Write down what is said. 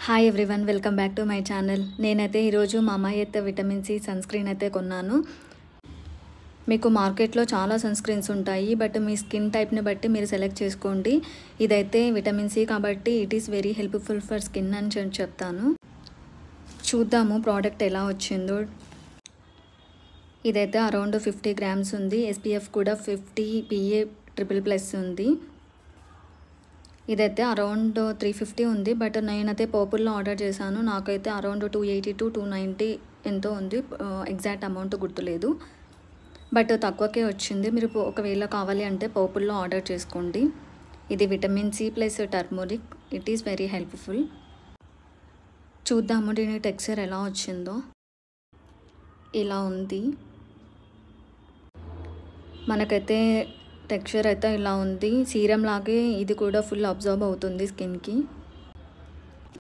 hi everyone welcome back to my channel నేనైతే ఈరోజు Mamaearth vitamin C sunscreen అయితే కొన్నాను మీకు మార్కెట్లో చాలా సన్ స్క్రీన్స్ ఉంటాయి బట్ మీ స్కిన్ టైప్ని బట్టి మీరు సెలెక్ట్ చేసుకోండి ఇదైతే విటమిన్ సి కాబట్టి it is very helpful for skin అని చెప్- చెప్తాను చూద్దాము ప్రోడక్ట్ ఎలా వచ్చిందో ఇదైతే అరౌండ్ ఫిఫ్టీ గ్రామ్స్ ఉంది ఎస్పీఎఫ్ కూడా ఫిఫ్టీ పిఏ ట్రిపుల్ ప్లస్ ఉంది ఇదైతే అరౌండ్ త్రీ ఫిఫ్టీ ఉంది బట్ నేనైతే పర్పుల్లో ఆర్డర్ చేశాను నాకైతే around two eighty to two ninety ఎంతో ఉంది ఎగ్జాక్ట్ అమౌంట్ గుర్తులేదు బట్ తక్కువకే వచ్చింది మీరు పో- ఒకవేళ కావాలి అంటే పర్పుల్లో ఆర్డర్ చేసుకోండి ఇది vitamin C plus turmeric it is very helpful చూద్దాము దీని టెక్స్చర్ ఎలా వచ్చిందో ఇలా ఉంది మనకైతే టెక్స్చర్ అయితే ఇలా ఉంది సీరం లాగే ఇది కూడా ఫుల్ అబ్జర్వ్ అవుతుంది స్కిన్కి